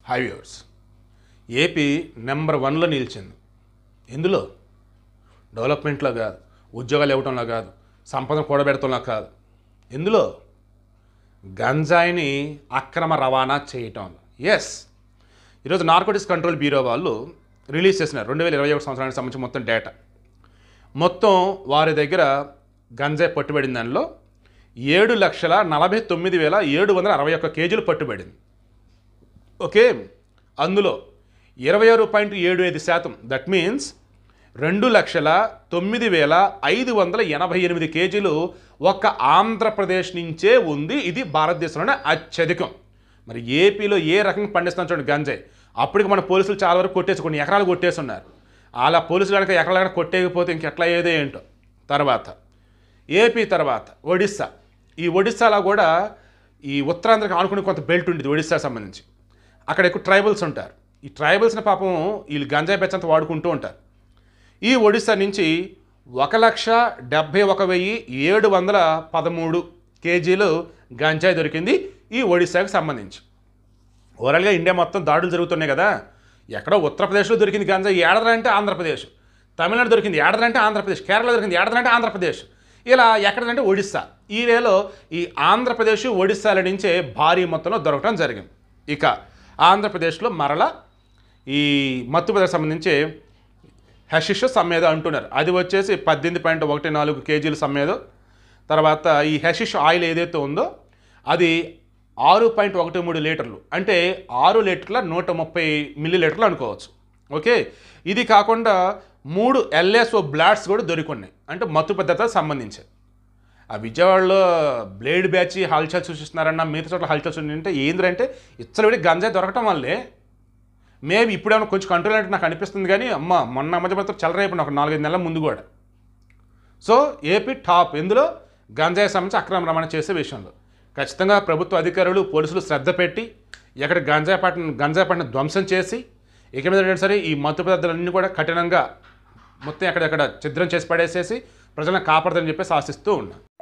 హైవేర్స్ AP number వన్లో నిలిచింది ఎందులో డెవలప్మెంట్లో కాదు ఉద్యోగాలు ఇవ్వటంలో కాదు సంపదను కూడబెడటంలో కాదు ఎందులో గంజాయిని అక్రమ రవాణా చేయటంలో ఎస్ ఈరోజు నార్కోటిక్స్ కంట్రోల్ బ్యూరో వాళ్ళు రిలీజ్ చేసినారు రెండు వేల ఇరవై ఒకటి సంవత్సరానికి సంబంధించి మొత్తం డేటా మొత్తం వారి దగ్గర గంజాయి పట్టుబడిన దానిలో ఏడు లక్షల నలభై తొమ్మిది వేల ఏడు వందల అరవై ఒక్క కేజీలు పట్టుబడింది ఓకే అందులో ఇరవై ఆరు పాయింట్ ఏడు ఐదు శాతం దట్ మీన్స్ రెండు లక్షల తొమ్మిది వేల ఐదు వందల ఎనభై ఎనిమిది కేజీలు ఒక్క ఆంధ్రప్రదేశ్ నుంచే ఉంది ఇది భారతదేశంలోనే అత్యధికం మరి ఏపీలో ఏ రకంగా పండిస్తాం చూడండి గంజాయి అప్పటికి మన పోలీసులు చాలా వరకు కొట్టేసి కొన్ని ఎకరాలు కొట్టేసి ఉన్నారు అలా పోలీసులు కనుక ఎకరాలు కనుక కొట్టేయకపోతే ఇంకెట్లా ఏదో ఏంటో తర్వాత ఏపీ తర్వాత ఒడిస్సా ఈ ఒడిస్సాలో కూడా ఈ ఉత్తరాంధ్రకి ఆనుకుని కొంత బెల్ట్ ఉండేది ఒడిస్సాకి సంబంధించి అక్కడ ఎక్కువ ట్రైబల్స్ ఉంటారు ఈ ట్రైబల్స్ని పాపం వీళ్ళు గంజాయి బెచ్చంత వాడుకుంటూ ఉంటారు ఈ ఒడిస్సా నుంచి ఒక లక్ష డెబ్భై ఒక వెయ్యి ఏడు వందల పదమూడు కేజీలు గంజాయి దొరికింది ఈ ఒడిస్సాకి సంబంధించి ఓవరాల్గా ఇండియా మొత్తం దాడులు జరుగుతున్నాయి కదా ఎక్కడో ఉత్తరప్రదేశ్లో దొరికింది గంజాయి ఏడదర అంటే ఆంధ్రప్రదేశ్ తమిళనాడు దొరికింది ఏడదర అంటే ఆంధ్రప్రదేశ్ కేరళ దొరికింది ఏడదర అంటే ఆంధ్రప్రదేశ్ ఇలా ఎక్కడంటే ఒడిస్సా ఈ వేలో ఈ ఆంధ్రప్రదేశ్ ఒడిస్సాల నుంచే భారీ మొత్తంలో దొరకడం జరిగింది ఇక ఆంధ్రప్రదేశ్లో మరల ఈ మత్తు పదార్థాలకు సంబంధించి హషిష్ సమ్మేదో అంటున్నారు అది వచ్చేసి పద్దెనిమిది పాయింట్ ఒకటి నాలుగు కేజీలు సమ్మేదో తర్వాత ఈ హషిష్ ఆయిల్ ఏదైతే ఉందో అది ఆరు పాయింట్ ఒకటి మూడు లీటర్లు అంటే ఆరు లీటర్ల నూట ముప్పై మిల్లీ లీటర్లు అనుకోవచ్చు ఓకే ఇది కాకుండా మూడు ఎల్ఎస్ఓ బ్లాడ్స్ కూడా దొరికొన్నాయి అంటే మత్తు పద్ధతికి సంబంధించి ఆ విజయవాడలో బ్లేడ్ బ్యాచ్ హల్చల్ సృష్టిస్తున్నారన్న మిగతా చోట్ల హల్చల్ అంటే ఏంద్రంటే ఇచ్చలవిడి గంజాయి దొరకటం వల్లే మేబీ ఇప్పుడేమో కొంచెం కంట్రోల్ అంటే నాకు అనిపిస్తుంది కానీ అమ్మ మొన్న మధ్య మాత్రం చల్లరైపోయిన ఒక నాలుగైదు నెలల ముందు కూడా సో ఏపీ టాప్ ఇందులో గంజాయి సంబంధించి అక్రమ రవాణా చేసే విషయంలో ఖచ్చితంగా ప్రభుత్వ అధికారులు పోలీసులు శ్రద్ధ పెట్టి ఎక్కడ గంజాయి పాటను గంజాయి పాటను ధ్వంసం చేసి ఇక మీద ఏంటంటే సరే ఈ మత్తు పదార్థాలన్నీ కూడా కఠినంగా మొత్తం ఎక్కడెక్కడ ఛిద్రం చేసి పడేసేసి ప్రజలను కాపాడదని చెప్పేసి ఆశిస్తూ ఉన్నాను